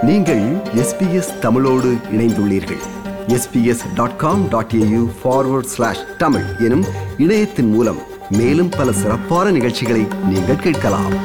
நீங்கள் எஸ்பிஎஸ் தமிழோடு இணைந்துள்ளீர்கள் SBS dot com dot AU forward slash Tamil எனும் இணையத்தின் மூலம் மேலும் பல சிறப்பான நிகழ்ச்சிகளை நீங்கள் கேட்கலாம்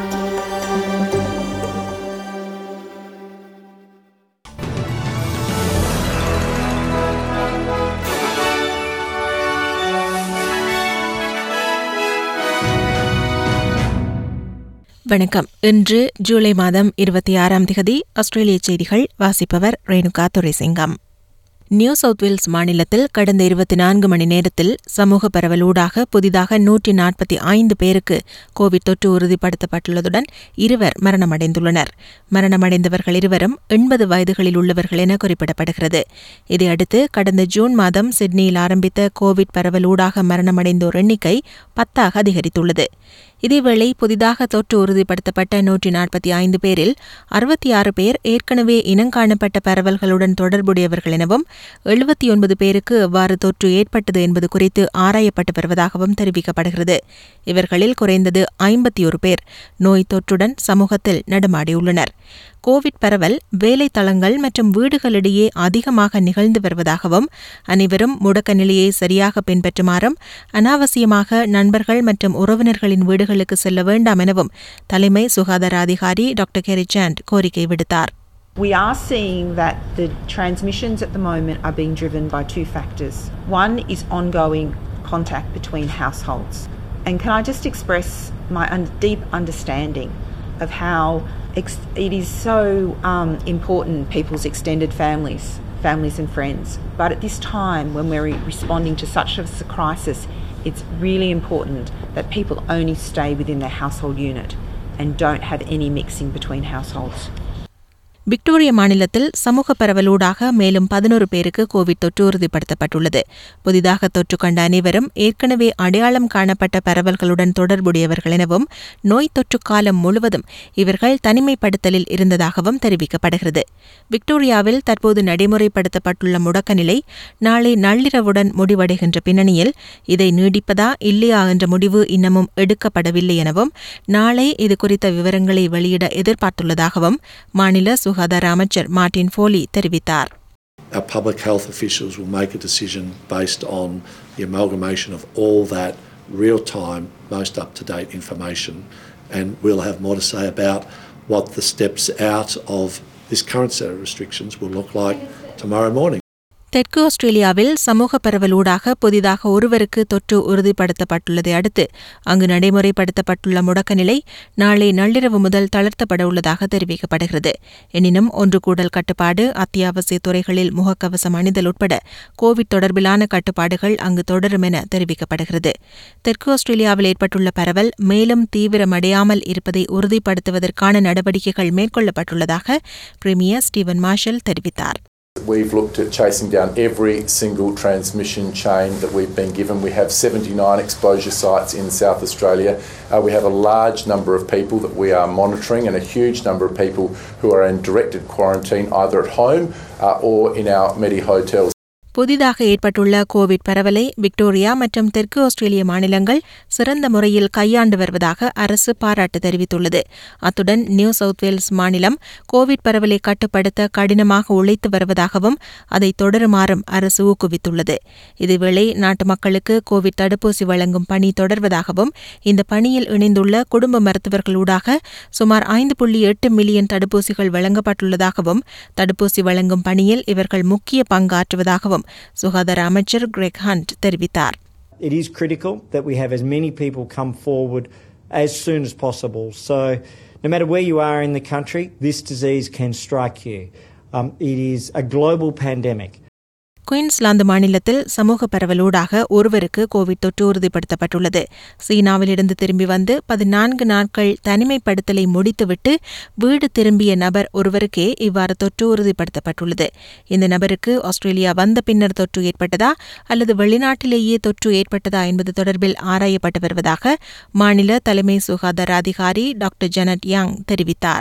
வணக்கம் இன்று ஜூலை மாதம் இருபத்தி ஆறாம் திகதி ஆஸ்திரேலிய செய்திகள் வாசிப்பவர் Renuka Thuraisingam New South Wales மாநிலத்தில் கடந்த இருபத்தி நான்கு மணி நேரத்தில் சமூக பரவலூடாக புதிதாக நூற்றி நாற்பத்தி ஐந்து பேருக்கு கோவிட் தொற்று உறுதிப்படுத்தப்பட்டுள்ளதுடன் இருவர் மரணமடைந்துள்ளனர் மரணமடைந்தவர்கள் இருவரும் எண்பது வயதுகளில் உள்ளவர்கள் என குறிப்பிடப்படுகிறது இதையடுத்து கடந்த ஜூன் மாதம் சிட்னியில் ஆரம்பித்த கோவிட் பரவலூடாக மரணமடைந்தோர் எண்ணிக்கை பத்தாக அதிகரித்துள்ளது இதேவேளை புதிதாக தொற்று உறுதிப்படுத்தப்பட்ட நூற்றி நாற்பத்தி ஐந்து பேரில் அறுபத்தி ஆறு பேர் ஏற்கனவே இனங்காணப்பட்ட பரவல்களுடன் தொடர்புடையவர்கள் எனவும் எழுபத்தி ஒன்பது பேருக்கு எவ்வாறு தொற்று ஏற்பட்டது என்பது குறித்து ஆராயப்பட்டு வருவதாகவும் தெரிவிக்கப்படுகிறது இவர்களில் குறைந்தது ஐம்பத்தி ஒரு பேர் நோய் தொற்றுடன் சமூகத்தில் நடமாடியுள்ளனர் கோவிட் பரவல் வேலைத்தளங்கள் மற்றும் வீடுகளிடையே அதிகமாக நிகழ்ந்து வருவதாகவும் அனைவரும் முடக்க நிலையை சரியாக பின்பற்றுமாறும் அனாவசியமாக நண்பர்கள் மற்றும் உறவினர்களின் வீடுகளுக்கு செல்ல வேண்டாம் எனவும் தலைமை சுகாதார அதிகாரி டாக்டர் கெரி சாண்ட் கோரிக்கை விடுத்தார் We are seeing that the transmissions at the moment are being driven by two factors. One is ongoing contact between households. And can I just express my un- deep understanding of how ex- it is so um, important people's extended families, families and friends. But at this time, when we're responding to such a crisis, it's really important that people only stay within their household unit and don't have any mixing between households. விக்டோரிய மாநிலத்தில் சமூக பரவலூடாக மேலும் பதினோரு பேருக்கு Covid தொற்று உறுதிப்படுத்தப்பட்டுள்ளது புதிதாக தொற்று கண்ட அனைவரும் ஏற்கனவே அடையாளம் காணப்பட்ட பரவல்களுடன் தொடர்புடையவர்கள் எனவும் நோய் தொற்று காலம் முழுவதும் இவர்கள் தனிமைப்படுத்தலில் இருந்ததாகவும் தெரிவிக்கப்படுகிறது விக்டோரியாவில் தற்போது நடைமுறைப்படுத்தப்பட்டுள்ள முடக்க நிலை நாளை நள்ளிரவுடன் முடிவடைகின்ற பின்னணியில் இதை நீடிப்பதா இல்லையா என்ற முடிவு இன்னமும் எடுக்கப்படவில்லை எனவும் நாளை இது குறித்த விவரங்களை வெளியிட எதிர்பார்த்துள்ளதாகவும் மாநில சுகாதார அமைச்சர் மார்டின் ஃபோலி தெரிவித்தார் Our public health officials will make a decision based on the amalgamation of all that real time, most up to date information, and we'll have more to say about what the steps out of this current set of restrictions will look like tomorrow morning. தெற்கு ஆஸ்திரேலியாவில் சமூக பரவலூடாக புதிதாக ஒருவருக்கு தொற்று உறுதிப்படுத்தப்பட்டுள்ளதை அடுத்து அங்கு நடைமுறைப்படுத்தப்பட்டுள்ள முடக்க நிலை நாளை நள்ளிரவு முதல் தளர்த்தப்பட உள்ளதாக தெரிவிக்கப்படுகிறது எனினும் ஒன்று கூடல் கட்டுப்பாடு அத்தியாவசிய துறைகளில் முகக்கவசம் அணிதல் உட்பட கோவிட் தொடர்பிலான கட்டுப்பாடுகள் அங்கு தொடரும் என தெரிவிக்கப்படுகிறது தெற்கு ஆஸ்திரேலியாவில் ஏற்பட்டுள்ள பரவல் மேலும் தீவிரமடையாமல் இருப்பதை உறுதிப்படுத்துவதற்கான நடவடிக்கைகள் மேற்கொள்ளப்பட்டுள்ளதாக பிரிமியர் ஸ்டீவன் மார்ஷல் தெரிவித்தார் We've looked at chasing down every single transmission chain that we've been given. We have 79 exposure sites in South Australia. Uh, we have a large number of people that we are monitoring and a huge number of people who are in directed quarantine either at home uh, or in our Medi hotels. புதிதாக ஏற்பட்டுள்ள Covid பரவலை Victoria மற்றும் தெற்கு ஆஸ்திரேலிய மாநிலங்கள் சிறந்த முறையில் கையாண்டு வருவதாக அரசு பாராட்டு தெரிவித்துள்ளது அத்துடன் நியூ சவுத் வேல்ஸ் மாநிலம் கோவிட் பரவலை கட்டுப்படுத்த கடினமாக உழைத்து வருவதாகவும் அதை தொடருமாறும் அரசு ஊக்குவித்துள்ளது இதேவேளை நாட்டு மக்களுக்கு கோவிட் தடுப்பூசி வழங்கும் பணி தொடர்வதாகவும் இந்த பணியில் இணைந்துள்ள குடும்ப மருத்துவர்களூடாக சுமார் ஐந்து புள்ளி எட்டு மில்லியன் தடுப்பூசிகள் வழங்கப்பட்டுள்ளதாகவும் தடுப்பூசி வழங்கும் பணியில் இவர்கள் முக்கிய பங்காற்றுவதாகவும் சுகாதார அமைச்சர் கிரெக் ஹண்ட் தெரிவித்தார் It is critical that we have as many people come forward as soon as possible. So, no matter where you are in the country, this disease can strike you. Um, it is a global pandemic. Queensland மாநிலத்தில் சமூக பரவலூடாக ஒருவருக்கு Covid தொற்று உறுதிப்படுத்தப்பட்டுள்ளது சீனாவிலிருந்து திரும்பி வந்து பதினான்கு நாட்கள் தனிமைப்படுத்தலை முடித்துவிட்டு வீடு திரும்பிய நபர் ஒருவருக்கே இவ்வாறு தொற்று உறுதிப்படுத்தப்பட்டுள்ளது இந்த நபருக்கு ஆஸ்திரேலியா வந்த பின்னர் தொற்று ஏற்பட்டதா அல்லது வெளிநாட்டிலேயே தொற்று ஏற்பட்டதா என்பது தொடர்பில் ஆராயப்பட்டு வருவதாக மாநில தலைமை சுகாதார அதிகாரி டாக்டர் ஜனட் யாங் தெரிவித்தார்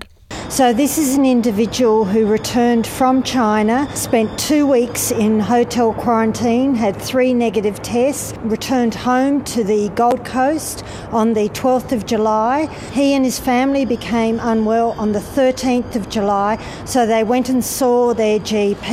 So, this is an individual who returned from China, spent two weeks in hotel quarantine, had three negative tests, returned home to the Gold Coast on the 12th of July. He and his family became unwell on the 13th of July, so they went and saw their GP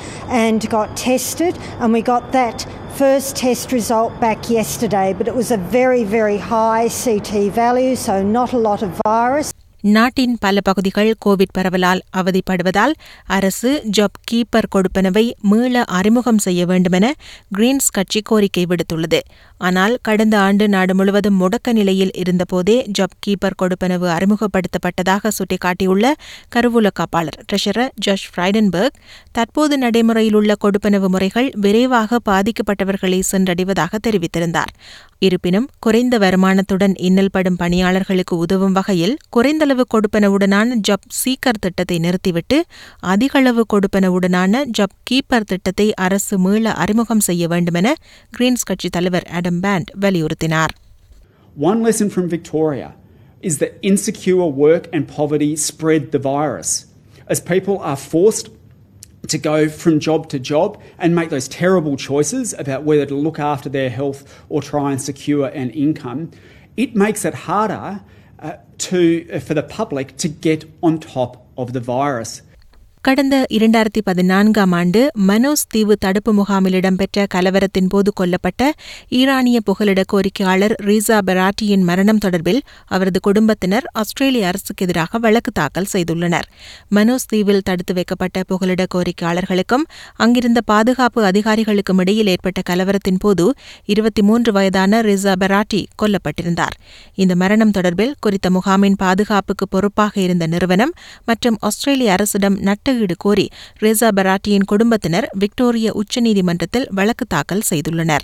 and got tested, and we got that first test result back yesterday, but it was a very, very high CT value, so not a lot of virus. நாட்டின் பல பகுதிகள் Covid பரவலால் அவதிப்படுவதால் அரசு job keeper கொடுப்பனவை மீள அறிமுகம் செய்ய வேண்டுமென Green's கட்சி கோரிக்கை விடுத்துள்ளது ஆனால் கடந்த ஆண்டு நாடு முழுவதும் முடக்க நிலையில் இருந்தபோதே ஜாப் கீப்பர் கொடுப்பனவு அறிமுகப்படுத்தப்பட்டதாக சுட்டிக்காட்டியுள்ள கருவூல காப்பாளர் ட்ரெஷரர் ஜாஷ் ஃப்ரைடன்பர்க் தற்போது நடைமுறையில் உள்ள கொடுப்பனவு முறைகள் விரைவாக பாதிக்கப்பட்டவர்களை சென்றடைவதாக தெரிவித்திருந்தார் இருப்பினும் குறைந்த வருமானத்துடன் இன்னல்படும் பணியாளர்களுக்கு உதவும் வகையில் குறைந்தளவு கொடுப்பனவுடனான ஜப் சீக்கர் திட்டத்தை நிறுத்திவிட்டு அதிகளவு கொடுப்பனவுடனான ஜப் கீப்பர் திட்டத்தை அரசு மீள அறிமுகம் செய்ய வேண்டுமென கிரீன்ஸ் கட்சித் தலைவர் அடம் பேண்ட் வலியுறுத்தினார் One lesson from Victoria is that insecure work and poverty spread the virus. As people are forced to go from job to job and make those terrible choices about whether to look after their health or try and secure an income, it makes it harder uh, to, uh, for the public to get on top of the virus. கடந்த இரண்டாயிரத்தி பதினான்காம் ஆண்டு மனோஸ் தீவு தடுப்பு முகாமில் இடம்பெற்ற கலவரத்தின் போது கொல்லப்பட்ட ஈரானிய புகலிட கோரிக்கையாளர் ரீசா பெராட்டியின் மரணம் தொடர்பில் அவரது குடும்பத்தினர் ஆஸ்திரேலிய அரசுக்கு எதிராக வழக்கு தாக்கல் செய்துள்ளனர் மனோஸ் தீவில் தடுத்து வைக்கப்பட்ட புகலிட கோரிக்கையாளர்களுக்கும் அங்கிருந்த பாதுகாப்பு அதிகாரிகளுக்கும் இடையில் ஏற்பட்ட கலவரத்தின் போது இருபத்தி மூன்று வயதான ரிசா பெராட்டி கொல்லப்பட்டிருந்தார் இந்த மரணம் தொடர்பில் குறித்த முகாமின் பாதுகாப்புக்கு பொறுப்பாக இருந்த நிறுவனம் மற்றும் ஆஸ்திரேலிய அரசிடம் நட்ட ஈடு கோரி ரேசா பராட்டியின் குடும்பத்தினர் விக்டோரிய உச்சநீதிமன்றத்தில் வழக்கு தாக்கல் செய்துள்ளனர்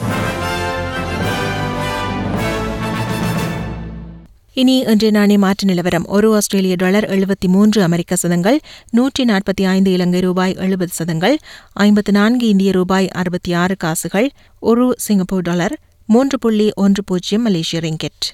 இனி இன்றைய நாணய மாற்று நிலவரம் ஒரு ஆஸ்திரேலிய டாலர் எழுபத்தி மூன்று அமெரிக்க சதங்கள் நூற்றி நாற்பத்தி ஐந்து இலங்கை ரூபாய் எழுபது சதங்கள் ஐம்பத்து நான்கு இந்திய ரூபாய் அறுபத்தி ஆறு காசுகள் ஒரு சிங்கப்பூர் டாலர் மூன்று புள்ளி ஒன்று பூஜ்ஜியம் மலேசிய ரிங்கெட்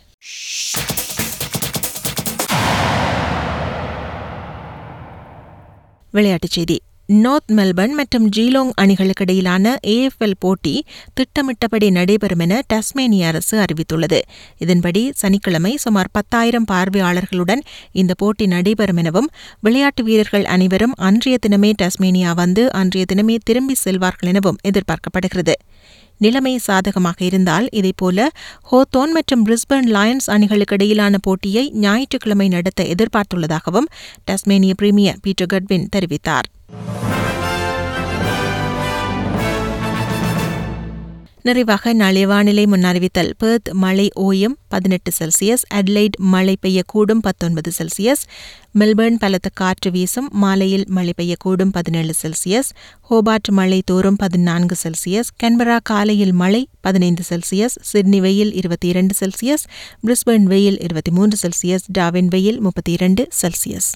விளையாட்டுச் செய்தி நார்த் மெல்பர்ன் மற்றும் ஜீலோங் அணிகளுக்கு இடையிலான ஏஎஃப்எல் போட்டி திட்டமிட்டபடி நடைபெறும் என டஸ்மேனிய அரசு அறிவித்துள்ளது இதன்படி சனிக்கிழமை சுமார் பத்தாயிரம் பார்வையாளர்களுடன் இந்த போட்டி நடைபெறும் எனவும் விளையாட்டு வீரர்கள் அனைவரும் அன்றைய தினமே டஸ்மேனியா வந்து அன்றைய தினமே திரும்பி செல்வார்கள் எனவும் எதிர்பார்க்கப்படுகிறது நிலைமை சாதகமாக இருந்தால் இதேபோல ஹோத்தோன் மற்றும் பிரிஸ்பர்ன் லயன்ஸ் அணிகளுக்கு இடையிலான போட்டியை ஞாயிற்றுக்கிழமை நடத்த எதிர்பார்த்துள்ளதாகவும் டஸ்மேனிய பிரீமியர் பீட்டர் கட்வின் தெரிவித்தார் நிறைவாக நாளைய வானிலை முன்னறிவித்தல் பெர்த் மழை ஓயும் பதினெட்டு செல்சியஸ் அட்லைட் மழை பெய்யக்கூடும் பத்தொன்பது செல்சியஸ் மெல்பர்ன் பலத்த காற்று வீசும் மாலையில் மழை பெய்யக்கூடும் பதினேழு செல்சியஸ் ஹோபார்ட் மழை தோறும் பதினான்கு செல்சியஸ் கன்பரா காலையில் மழை பதினைந்து செல்சியஸ் சிட்னி வெயில் இருபத்தி இரண்டு செல்சியஸ் பிரிஸ்பர்ன் வெயில் இருபத்தி மூன்று செல்சியஸ் டாவின் வெயில் முப்பத்தி இரண்டு செல்சியஸ்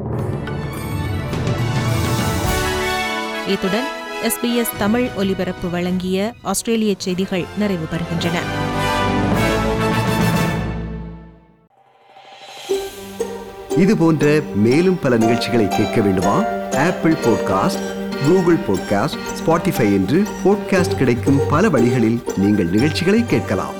இத்துடன் எஸ்பிஎஸ் தமிழ் ஒலிபரப்பு வழங்கிய ஆஸ்திரேலிய செய்திகள் நிறைவு பெறுகின்றன இது போன்ற மேலும் பல நிகழ்ச்சிகளை கேட்க வேண்டுமா Apple podcast Google podcast Spotify என்று பாட்காஸ்ட் கிடைக்கும் பல வழிகளில் நீங்கள் நிகழ்ச்சிகளை கேட்கலாம்